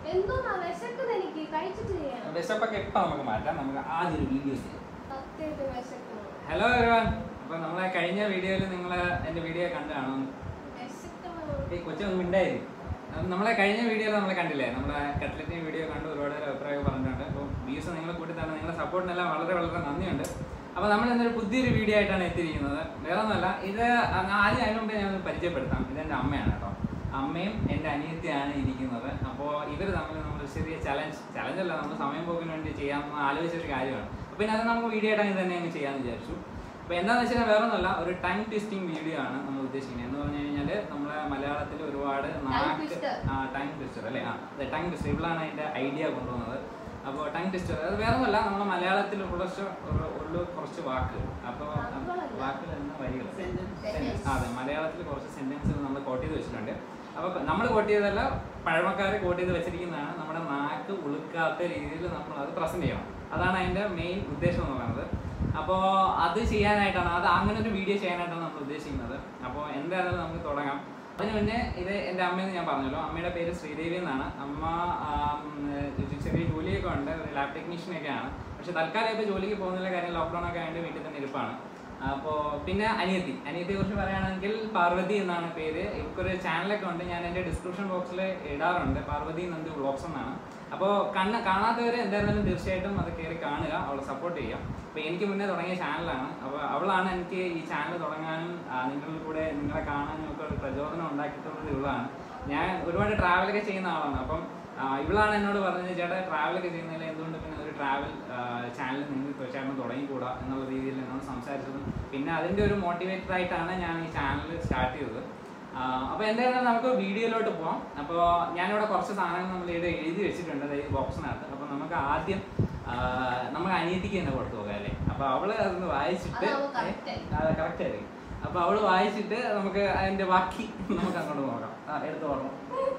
എന്തോന്നാ വിശക്കുന്ന എനിക്ക് കഴിച്ചിട്ട് ചെയ്യാം വിശപ്പൊക്കെ ഇപ്പം നമുക്ക് മാറ്റാം നമുക്ക് ആദ്യം ഒരു വീഡിയോസ് ചെയ്യാം സത്യമായിട്ട് വിശക്കുന്നു ഹലോ എവരിവൺ അപ്പോൾ നമ്മളെ കഴിഞ്ഞ വീഡിയോയിൽ നിങ്ങൾ എൻ്റെ വീഡിയോ കണ്ടു കാണും വിശക്കുന്നു ഈ കൊച്ചൊന്നും മിണ്ടായി നമ്മളെ കഴിഞ്ഞ വീഡിയോ നമ്മൾ കണ്ടില്ലേ നമ്മളെ കട്ട്ലറ്റിൻ്റെ വീഡിയോ കണ്ട് ഒരുപാട് പേര് അഭിപ്രായം പറഞ്ഞിട്ടുണ്ട് അപ്പോൾ വ്യൂസ് നിങ്ങൾ കൂട്ടി തന്നെ നിങ്ങളുടെ സപ്പോർട്ടിനെല്ലാം വളരെ വളരെ നന്ദിയുണ്ട് അപ്പോൾ നമ്മൾ ഇന്നൊരു പുതിയൊരു വീഡിയോ ആയിട്ടാണ് എത്തിയിരിക്കുന്നത് വേറെ ഒന്നുമല്ല ഇത് അങ്ങ് ആദ്യം അതിന് മുമ്പേ ഞാൻ ഒന്ന് പരിചയപ്പെടുത്താം ഇതെൻ്റെ അമ്മയാണ് കേട്ടോ അമ്മയും എൻ്റെ അനിയത്തിയാണ് ഇരിക്കുന്നത് അപ്പോൾ ഇവർ തമ്മിൽ നമ്മൾ ചെറിയ ചലഞ്ച് ചലഞ്ച് അല്ല നമ്മൾ സമയം പോക്കിന് വേണ്ടി ചെയ്യാമെന്ന് ആലോചിച്ചൊരു കാര്യമാണ് അപ്പോൾ പിന്നെ അത് നമുക്ക് വീഡിയോ ആയിട്ട് അങ്ങനെ തന്നെ അങ്ങ് ചെയ്യാമെന്ന് വിചാരിച്ചു അപ്പോൾ എന്താണെന്ന് വെച്ചാൽ വേറെ ഒന്നുമല്ല ഒരു ടൈം ട്വിസ്റ്റിംഗ് വീഡിയോ ആണ് നമ്മൾ ഉദ്ദേശിക്കുന്നത് എന്ന് പറഞ്ഞു കഴിഞ്ഞാൽ നമ്മളെ മലയാളത്തിൽ ഒരുപാട് നാക്ക് twister. ആ ടൈം ട്വിസ്റ്റർ അല്ലേ ആ അതെ ടൈം ട്വിസ്റ്റർ ഇവളാണ് അതിൻ്റെ ഐഡിയ കൊണ്ടുവന്നത് അപ്പോൾ ടൈം ട്വിസ്റ്റർ അത് വേറെ ഒന്നുമല്ല നമ്മുടെ മലയാളത്തിൽ കുറച്ച് ഒരു- ഉള്ള കുറച്ച് വാക്കുകൾ അപ്പോൾ വാക്കുകളല്ല. വാക്കുകൾ എന്ന വരികൾ Sentence. Sentence. ആ, അതെ മലയാളത്തിൽ കുറച്ച് സെന്റൻസുകൾ നമ്മൾ കോട്ട് ചെയ്ത് വെച്ചിട്ടുണ്ട് അപ്പോൾ നമ്മൾ കോട്ട് ചെയ്തതല്ല പഴമക്കാർ കോട്ട് ചെയ്ത് വെച്ചിരിക്കുന്നതാണ് നമ്മുടെ നാക്ക് ഉളുക്കാത്ത രീതിയിൽ നമ്മൾ അത് പ്രസന്റ് ചെയ്യണം അതാണ് അതിന്റെ മെയിൻ ഉദ്ദേശം എന്ന് പറയുന്നത് അപ്പോൾ അത് ചെയ്യാനായിട്ടാണ് അത് അങ്ങനെ ഒരു വീഡിയോ ചെയ്യാനായിട്ടാണ് നമ്മൾ ഉദ്ദേശിക്കുന്നത് അപ്പോൾ എന്തായാലും നമുക്ക് തുടങ്ങാം അതിന് മുന്നേ ഇത് എൻ്റെ അമ്മയെന്ന് ഞാൻ പറഞ്ഞല്ലോ അമ്മയുടെ പേര് ശ്രീദേവി എന്നാണ് അമ്മ ആം, ഒരു ചെറിയ ജോലിയൊക്കെ ഉണ്ട് ഒരു ലാബ് ടെക്നീഷ്യനൊക്കെയാണ് പക്ഷെ തൽക്കാലം ഇപ്പോൾ ജോലിക്ക് പോകുന്നില്ല കാര്യം ലോക്ക്ഡൗൺ ഒക്കെ ആയതുകൊണ്ട് വീട്ടിൽ തന്നെ ഇരിപ്പാണ് അപ്പോൾ പിന്നെ അനിയത്തി അനിയത്തിയെ കുറിച്ച് പറയുകയാണെങ്കിൽ പാർവതി എന്നാണ് പേര് ഇവർക്കൊരു ചാനലൊക്കെ ഉണ്ട് ഞാൻ എൻ്റെ ഡിസ്ക്രിപ്ഷൻ ബോക്സിൽ ഇടാറുണ്ട് പാർവതി നന്ദി വ്ളോഗ്സ് എന്നാണ് അപ്പോൾ കണ്ണ് കാണാത്തവർ എന്തായിരുന്നാലും തീർച്ചയായിട്ടും അത് കയറി കാണുക അവളെ സപ്പോർട്ട് ചെയ്യാം അപ്പോൾ എനിക്ക് മുന്നേ തുടങ്ങിയ ചാനലാണ് അപ്പോൾ അവളാണ് എനിക്ക് ഈ ചാനൽ തുടങ്ങാനും ആ, നിങ്ങളുടെ കൂടെ നിങ്ങളെ കാണാനും ഒക്കെ ഒരു പ്രചോദനം ഉണ്ടാക്കിയിട്ടുള്ളത് ഇവളാണ് ഞാൻ ഒരുപാട് ട്രാവലൊക്കെ ചെയ്യുന്ന ആളാണ് അപ്പം ആ, ഇവളാണ് എന്നോട് പറഞ്ഞത് ചേട്ടാ ട്രാവലൊക്കെ ചെയ്യുന്നതിൽ എന്തുകൊണ്ട് പിന്നെ ഒരു ട്രാവൽ ചാനൽ നിങ്ങൾ തീർച്ചയായിട്ടും തുടങ്ങിക്കൂടാ എന്നുള്ള രീതിയിൽ എന്നോട് സംസാരിച്ചതും പിന്നെ അതിൻ്റെ ഒരു മോട്ടിവേറ്റഡ് ആയിട്ടാണ് ഞാൻ ഈ ചാനൽ സ്റ്റാർട്ട് ചെയ്തത് അപ്പോൾ എന്തായാലും നമുക്ക് വീഡിയോയിലോട്ട് പോവാം അപ്പോൾ ഞാനിവിടെ കുറച്ച് സാധനങ്ങൾ നമ്മൾ ഇവിടെ എഴുതി വെച്ചിട്ടുണ്ട് അതായത് ബോക്സിനകത്ത് അപ്പോൾ നമുക്ക് ആദ്യം ആ, നമുക്ക് അനിയത്തിക്ക് തന്നെ കൊടുത്തു പോകാം അല്ലേ അപ്പോൾ അവള് അതൊന്ന് വായിച്ചിട്ട് അത് നമുക്ക് correct ആയിരിക്കും. അത് കറക്റ്റ് ആയിരിക്കും അപ്പോൾ അവള് വായിച്ചിട്ട് നമുക്ക് അതിൻ്റെ ബാക്കി നമുക്ക് അങ്ങോട്ട് നോക്കാം ആ എടുത്ത് ഓർമ്മ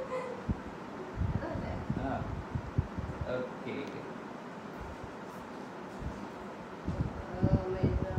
അതെ. Okay Oh my God.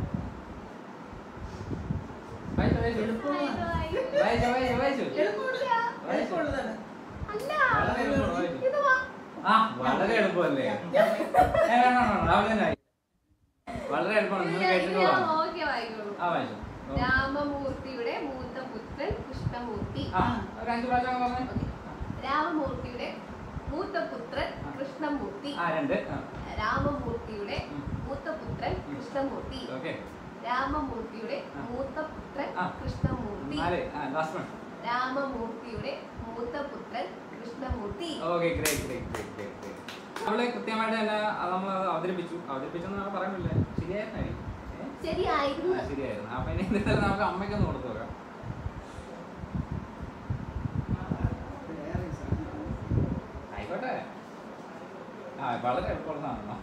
വായിച്ചു വായിച്ചു എളുപ്പമാണ്. വായിച്ചു വായിച്ചു വായിച്ചു എളുപ്പമുള്ള- എളുപ്പമുള്ളതാണ്. അല്ല വളരെ എളുപ്പം, വായിച്ചു. ഇത് വാ. ആ വളരെ എളുപ്പമല്ലേ ഏ, വേണ്ട, വേണ്ട, വേണ്ട, അവള് തന്നെ വായിക്കും. വളരെ എളുപ്പമാണ് നിങ്ങൾ ഇത് ഞാൻ കേട്ടിട്ടുള്ളതാണ് നോക്കിയേ വായിക്കുള്ളൂ. ആ വായിച്ചു ഓ. രാമമൂർത്തിയുടെ മൂത്ത പുത്രൻ കൃഷ്ണമൂർത്തി ആ ഒരു അഞ്ച് പ്രാവശ്യം അങ്ങ് പറഞ്ഞേ രാമമൂർത്തിയുടെ മൂത്ത പുത്രൻ കൃഷ്ണമൂർത്തി ആ രണ്ട് ആ രാമമൂർത്തിയുടെ ഉം. മൂത്ത പുത്രൻ കൃഷ്ണമൂർത്തി ഓക്കെ രാമമൂർത്തിയുടെ ആ. മൂത്ത പുത്രൻ ആ. കൃഷ്ണമൂർത്തി നാല് ആ ലാസ്റ്റ് വൺ രാമമൂർത്തിയുടെ മൂത്ത പുത്രൻ Krishnamurthy okay great great great great great നമ്മള് കൃത്യമായിട്ട് തന്നെ അത് നമ്മൾ അവതരിപ്പിച്ചു അവതരിപ്പിച്ചെന്ന് നമ്മൾ പറയുന്നില്ലേ ശരിയായിരുന്നായി ശരിയായിരുന്നു ശരിയായിരുന്നു അപ്പൊ ഇനി എന്തായാലും നമുക്ക് അമ്മയ്ക്കൊന്ന് കൊടുത്തു നോക്കാം വേറെ സാധനം. ആയിക്കോട്ടെ ആ വളരെ എളുപ്പമുള്ളതാണല്ലോ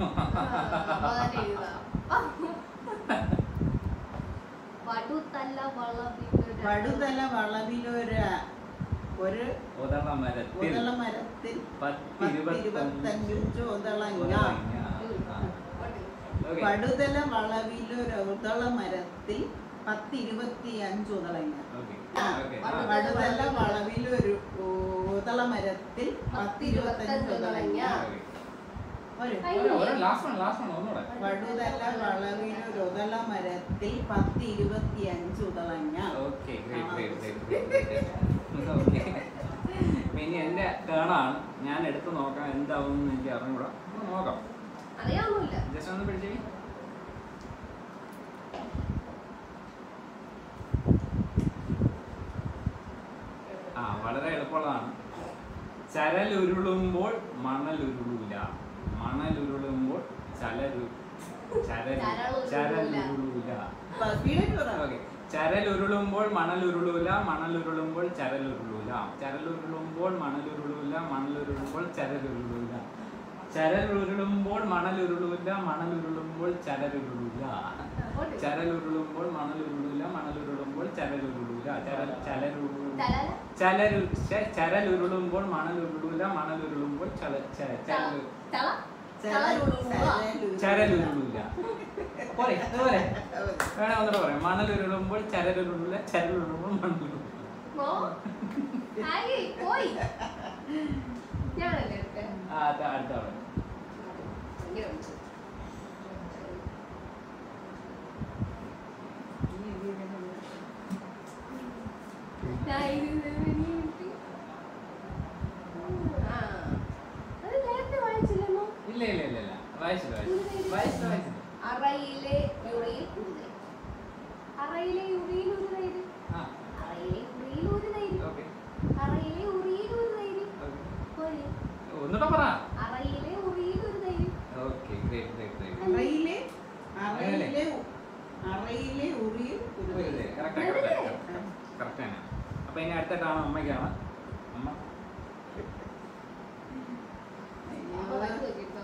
വടുത്തല്ല വളവിട്ടൊരു വടുതല വളവിലൊരു ഒരു ഉദള മരത്തിൽ ഉതള മരത്തിൽ പത്തിരുപത്തഞ്ച് പത്തിരുപത്തഞ്ച് ഉതളങ്ങ ഉദളങ്ങ. ആ. Okay. വടുതല വളവിലൊരു ഉതള മരത്തിൽ പത്തിരുപത്തി അഞ്ച് ഉതളങ്ങ Okay. ആ, Okay. വടുതല ആ. വടുതല വളവിലൊരു ഉതള മരത്തിൽ പത്തിരുപത്തഞ്ച് ഉതളങ്ങ Okay. ഒരു ഒരു- ഒരു last one, last one, ഒന്നുകൂടെ. വടുതല വളവിലൊരു ഉതള മരത്തിൽ പത്തിരുപത്തി അഞ്ച് ഉതളങ്ങ Okay, great, great, great, great, great. Okay. അപ്പൊ ഇനി എന്റെ ടേണാണ് ഞാൻ എടുത്ത് നോക്കാം എന്താവും എന്ന് എനിക്ക് അറിഞ്ഞൂടാ അപ്പൊ നോക്കാം അറിയാമൊന്നുമില്ല ജസ്റ്റ് ഒന്ന് പിടിച്ചേ ആ വളരെ എളുപ്പമുള്ളതാണ് ചരലുരുളുമ്പോൾ മണലുരുളൂല മണലുരുളുമ്പോൾ ചലരു ചരലു ചരളുരുളൂല. ചരലുരുളൂല സ്പീഡിൽ പറ ഓക്കെ ചരലുരുളുമ്പോൾ മണലുരുളൂല മണലുരുളുമ്പോൾ ചരലുരുളൂല ചരലുരുളുമ്പോൾ മണലുരുളൂല മണലുരുളുമ്പോൾ ചരലുരുളൂല ചരലുരുളുമ്പോൾ മണലുരുളൂല മണലുരുളുമ്പോൾ ചരലുരുളൂല ചരലുരുളുമ്പോൾ മണലുരുളൂല മണലുരുളുമ്പോൾ ചരലുരുളൂല ചരൽ ചലരുളൂ ചലല ചലരു ച- ചരലുരുളുമ്പോൾ മണലുരുളൂല മണലുരുളുമ്പോൾ ചല ച- ചരലു ചള ചരലു- ചരലുരുളൂല പോരെ ഇത് പോരെ വേണേ ഒന്നുകൂടെ പറയാം മണലുരുളുമ്പോൾ ചരലുരുളൂല ചരലുരുളുമ്പോൾ മണലുരുളൂല മോ ഹായ് പോയി ഞാനല്ലേ എടുത്തേ അടുത്ത അടുത്ത ആള്. ഭയങ്കര ഒളിച്ചു. ഞാൻ ഇത് ഇനി കിട്ടി. ആ. അത് നേരത്തെ വായിച്ചില്ലെന്നോ? ഇല്ല ഇല്ല ഇല്ല ഇല്ല വായിച്ചില്ല വായിച്ചില്ല വായിച്ചില്ല വായിച്ചില്ല അറയിലെ യുറിയിൽ ഒരു തൈര്. അറയിലെ യുറിയിൽ ഒരു തൈര്. ആ അറയിലെ യുറിയിൽ ഒരു തൈര്. ഓക്കെ അറയിലെ ഉറിയിൽ ഒരു തൈര്. ഓക്കെ പോരെ. ഒന്നുകൂടെ പറ അറയിലെ ഉറിയിൽ ഒരു തൈര്. ഓക്കെ ഗ്രേറ്റ് ഗ്രേറ്റ് ഗ്രേറ്റ് അറയിലെ അറയിലെ അറയിലെ ഉറിയിൽ ഒരു കറക്റ്റ് വെറുതെ. കറക്റ്റ് കറക്റ്റ് തന്നെ അപ്പൊ ഇനി അടുത്തായിട്ടാണ് അമ്മയ്ക്കാണ് അമ്മ അപ്പൊ വായിച്ച് നോക്കിട്ടോ.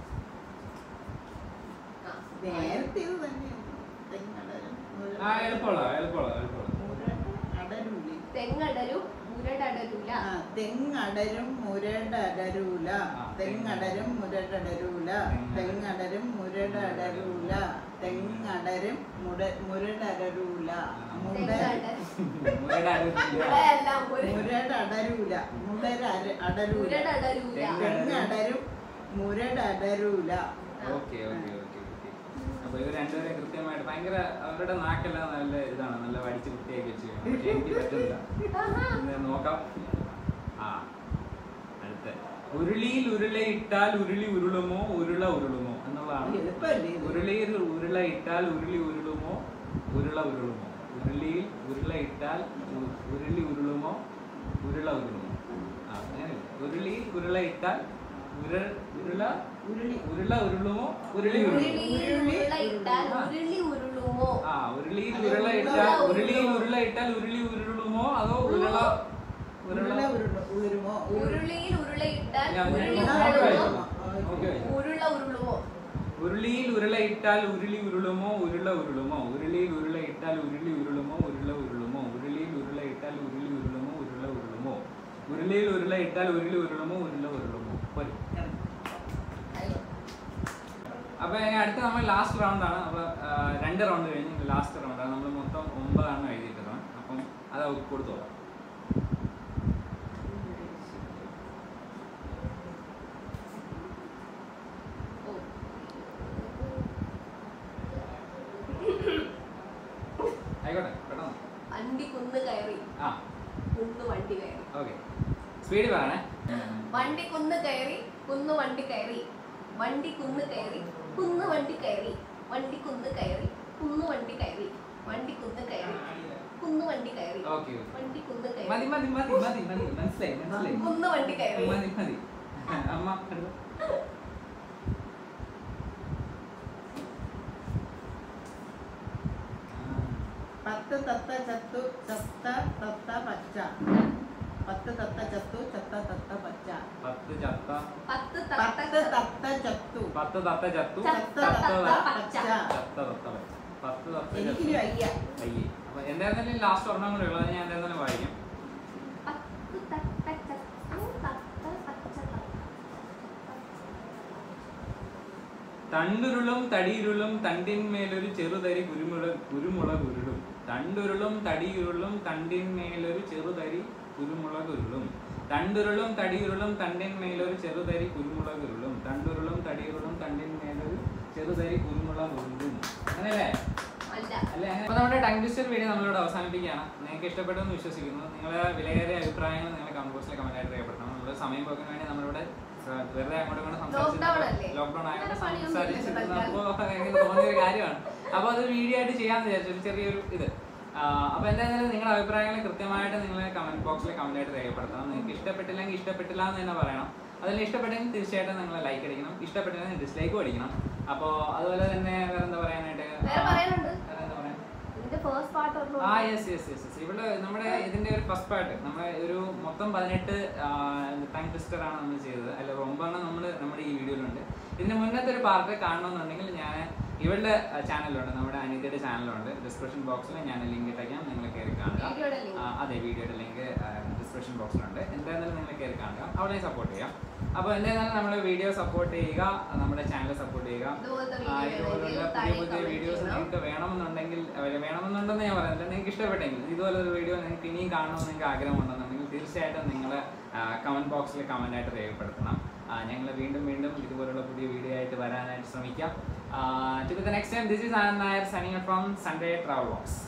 ആ. നേരത്തെ ഇത് തന്നെയാണ് തെങ്ങടരും ആ എളുപ്പമുള്ള എളുപ്പമുള്ള എളുപ്പമുള്ള അടരൂലി തെങ്ങടരും മുരടടരുല ആ തെങ്ങടരും മുരടടരൂല ആ, തെങ്ങടരും മുരടടരൂല തെങ്ങടരും മുരടടരൂല തെങ്ങടരും മുട മുരടരൂല മുട തെങ്ങട മുരടാരും മുളയെല്ലാം ഒരു മുരടടരൂല മുടര അടരൂല മുരടടരൂല തെങ്ങടരും മുരടടരൂല ഓക്കെ ഓക്കെ ഓക്കെ ഓക്കെ അപ്പൊ ഇവർ രണ്ടുപേരും കൃത്യമായിട്ട് ഭയങ്കര അവരുടെ നാക്കെല്ലാം നല്ല ഇതാണ് നല്ല വടിച്ച് വൃത്തിയാക്കി വെച്ച് പക്ഷെ എനിക്ക് പറ്റുന്നില്ല ആഹാ. ഇന്ന് നോക്കാം ആ അടുത്ത ഉരുളിയിൽ ഉരുളയിട്ടാൽ ഉരുളി ഉരുളുമോ ഉരുള ഉരുളുമോ എന്നുള്ളതാണ് എളുപ്പമല്ലേ ഇത്? ഉരുളിയിൽ ഉരുള ഇട്ടാൽ ഉരുളി ഉരുളുമോ ഉരുള ഉരുളുമോ ഉരുളിയിൽ ഉരുള ഇട്ടാൽ ഉ- ഉരുളി ഉരുളുമോ ഉരുള ഉരുളുമോ ആ അങ്ങനെയല്ലേ ഉരുളിയിൽ ഉരുള ഇട്ടാൽ ഉരുൾ ഉരുള ഉരുളി ഉരുള ഉരുളുമോ ഉരുളി ഉരുളുമോ ഉരുളിയിൽ ഉരുള ഇട്ടാൽ ഉരുളി ഉരുളുമോ ആ ഉരുളിയിൽ ഉരുള ഇട്ടാൽ ഉരുളിയിൽ ഉരുള ഇട്ടാൽ ഉരുളി ഉരുളുമോ അതോ ഉരുള ഉരുള ഉരുള ഉരുള ഉരുമോ ഉരുളിയിൽ ഉരുള ഇട്ടാൽ ഞാൻ ഉരുളി നോക്കി ഉരുളുമോ വായിച്ചു. നോക്കി വായിച്ചു. ഉരുള ഉരുളുമോ ഉരുളിയിൽ ഉരുള ഇട്ടാൽ ഉരുളി ഉരുളുമോ ഉരുള ഉരുളുമോ ഉരുളിയിൽ ഉരുള ഇട്ടാൽ ഉരുളി ഉരുളുമോ ഉരുള ഉരുളുമോ ഉരുളിയിൽ ഉരുള ഇട്ടാൽ ഉരുളി ഉരുളുമോ ഉരുള ഉരുളുമോ ഉരുളിയിൽ ഉരുള ഇട്ടാൽ ഉരുളി ഉരുളുമോ ഉരുള ഉരുളുമോ പോരെ അയ്യോ. അപ്പൊ ഇനി അടുത്ത നമ്മൾ ലാസ്റ്റ് റൗണ്ട് ആണ് അപ്പൊ ആ, രണ്ട് റൗണ്ട് കഴിഞ്ഞ് ലാസ്റ്റ് റൗണ്ട് ആണ് നമ്മൾ മൊത്തം ഒമ്പതാണ് എഴുതിയിട്ടുള്ളത് അപ്പം അത് അവർക്ക് കൊടുത്തോളാം ഓ. ആയിക്കോട്ടെ പെട്ടെന്ന് വണ്ടി കുന്ന് കയറി ആ കുന്ന് വണ്ടി കയറി ഓക്കെ സ്പീഡിൽ പറയണേ വണ്ടി കുന്ന് കയറി കുന്ന് വണ്ടി കയറി വണ്ടി കുന്ന് കയറി കുന്ന് വണ്ടി കയറി വണ്ടി കുന്ന് കയറി കുന്ന് വണ്ടി കയറി വണ്ടി കുന്ന് കയറി കുന്ന് വണ്ടി കയറി ഓക്കെ വണ്ടി കുന്ന് മതി കയറി മതി മതി മതി മതി മനസ്സിലായി മനസ്സിലായി കുന്ന് വണ്ടി കയറി മതി മതി അമ്മ അടുത്ത. പത്ത് തത്ത ചത്തു ചത്ത തത്ത പച്ച പത്ത് തത്ത ചത്തു ചത്ത തത്ത പച്ച പത്ത് ചത്ത പത്ത് പത്ത് തത്ത തത്ത ചത്തു പത്ത് തത്ത ചത്തു ചത്ത ചത്ത തത്ത ത- പച്ച ചത്ത തത്ത പച്ച പത്ത് തത്ത എനിക്കിനി ചത്തു വയ്യ അയ്യേ അപ്പൊ എന്തായിരുന്നാലും ലാസ്റ്റ് ഒരെണ്ണം കൂടെ ഉള്ളത് ഞാൻ എന്തായിരുന്നാലും വായിക്കാം പത്ത് തത്ത ചത്തു തത്ത പച്ച തത്ത. തണ്ടുരുളും തടിയുരുളും തണ്ടിന്മേലൊരു ചെറുതരി കുരുമുളക് കുരുമുളക് ഉരുളും തണ്ടുരുളും തടിയുരുളും തണ്ടിന്മേലൊരു ചെറുതരി കുരുമുളക് ഉരുളും തണ്ടുരുളും തടിയുരുളും തണ്ടിന്മേലൊരു ചെറുതരി കുരുമുളക് ഉരുളും തണ്ടുരുളും തടിയുരുളും തണ്ടിന്മേലൊരു ചെറുതരി കുരുമുളക് ഉരുളും അങ്ങനെയല്ലേ അല്ല അല്ലേ അപ്പൊ നമ്മുടെ ടൈം ഡിസ്റ്റർ വീഡിയോ നമ്മളിവിടെ അവസാനിപ്പിക്കുകയാണ് നിങ്ങൾക്ക് ഇഷ്ടപ്പെട്ടെന്ന് വിശ്വസിക്കുന്നു നിങ്ങളുടെ വിലയേറിയ അഭിപ്രായങ്ങൾ നിങ്ങൾ കമന്റ് ബോക്സിൽ കമന്റ് ആയിട്ട് രേഖപ്പെടുത്തണം നമ്മുടെ സമയം പോകാൻ വേണ്ടി നമ്മളിവിടെ സ- വെറുതെ അങ്ങോട്ടും ഇങ്ങോട്ടും Lockdown അല്ലേ? ലോക്ക്ഡൌൺ ആയതുകൊണ്ട് വേറെ പണിയൊന്നും സംസാരിച്ചിരുന്നപ്പോ ഇല്ലല്ലോ എനിക്ക് തോന്നിയ ഒരു കാര്യമാണ് അപ്പൊ അത് വീഡിയോ ആയിട്ട് ചെയ്യാന്ന് വിചാരിച്ചു ഒരു ചെറിയൊരു ഇത് ആ, അപ്പൊ എന്തായാലും നിങ്ങളുടെ അഭിപ്രായങ്ങൾ കൃത്യമായിട്ട് നിങ്ങൾ കമന്റ് ബോക്സിൽ കമന്റ് ആയിട്ട് രേഖപ്പെടുത്തണം നിങ്ങൾക്ക് ഇഷ്ടപ്പെട്ടില്ലെങ്കിൽ ഇഷ്ടപ്പെട്ടില്ല എന്ന് തന്നെ പറയണം അതിൽ ഇഷ്ടപ്പെട്ടെങ്കിൽ തീർച്ചയായിട്ടും നിങ്ങൾ ലൈക്ക് അടിക്കണം ഇഷ്ടപ്പെട്ടില്ലെങ്കിൽ ഡിസ്ലൈക്കും അടിക്കണം അപ്പോൾ അതുപോലെ തന്നെ വേറെ എന്താ പറയാനായിട്ട് വേറെ പറയാനുണ്ട് വേറെ എന്താ പറയാ ഇതിന്റെ ഫസ്റ്റ് പാർട്ട് ഒന്നും ആ യെസ് യെസ് യെസ് യെസ് ഇവിടെ നമ്മുടെ ഇതിന്റെ ഒരു ഫസ്റ്റ് പാർട്ട് നമ്മുടെ ഒരു മൊത്തം പതിനെട്ട് ടൈം ട്വിസ്റ്റർ ആണ് നമ്മൾ ചെയ്തത് അല്ല ഒമ്പതെണ്ണം നമ്മൾ നമ്മുടെ ഈ വീഡിയോയിലുണ്ട് ഇതിന്റെ മുന്നത്തെ ഒരു പാർട്ട് കാണണമെന്നുണ്ടെങ്കിൽ ഞാൻ ഇവളുടെ ചാനലുണ്ട് നമ്മുടെ അനിതയുടെ ചാനലുണ്ട് ഡിസ്ക്രിപ്ഷൻ ബോക്സിൽ ഞാൻ ലിങ്ക് ഇട്ടേക്കാം നിങ്ങൾ കയറി കാണുക വീഡിയോയുടെ link. ആ, അതെ വീഡിയോയുടെ ലിങ്ക് ഡിസ്ക്രിപ്ഷൻ ബോക്സിലുണ്ട് എന്തായാലും നിങ്ങൾ കയറി കാണുക അവിടെ സപ്പോർട്ട് ചെയ്യാം അപ്പോൾ എന്തായാലും നമ്മൾ വീഡിയോ സപ്പോർട്ട് ചെയ്യുക നമ്മുടെ ചാനൽ സപ്പോർട്ട് ചെയ്യുക ഇതുപോലത്തെ ആ, വീഡിയോ ഇതുപോലുള്ള വേണമെങ്കിൽ പുതിയ താഴെ പുതിയ comment വീഡിയോസ് ചെയ്യണം. നിങ്ങൾക്ക് വേണമെന്നുണ്ടെങ്കിൽ അവര് വേണമെന്നുണ്ടെന്ന് ഞാൻ പറയുന്നില്ല നിങ്ങൾക്ക് ഇഷ്ടപ്പെട്ടെങ്കിൽ ഇതുപോലെ ഒരു വീഡിയോ നിങ്ങൾക്ക് ഇനിയും കാണണമെന്ന് നിങ്ങൾക്ക് ആഗ്രഹമുണ്ടെന്നുണ്ടെങ്കിൽ തീർച്ചയായിട്ടും നിങ്ങൾ കമന്റ് ബോക്സിൽ കമന്റ് ആയിട്ട് രേഖപ്പെടുത്തണം ആ, ഞങ്ങൾ വീണ്ടും വീണ്ടും ഇതുപോലുള്ള പുതിയ വീഡിയോ ആയിട്ട് വരാനായിട്ട് ശ്രമിക്കാം next time this is Anand Nair signing from Sunday travel box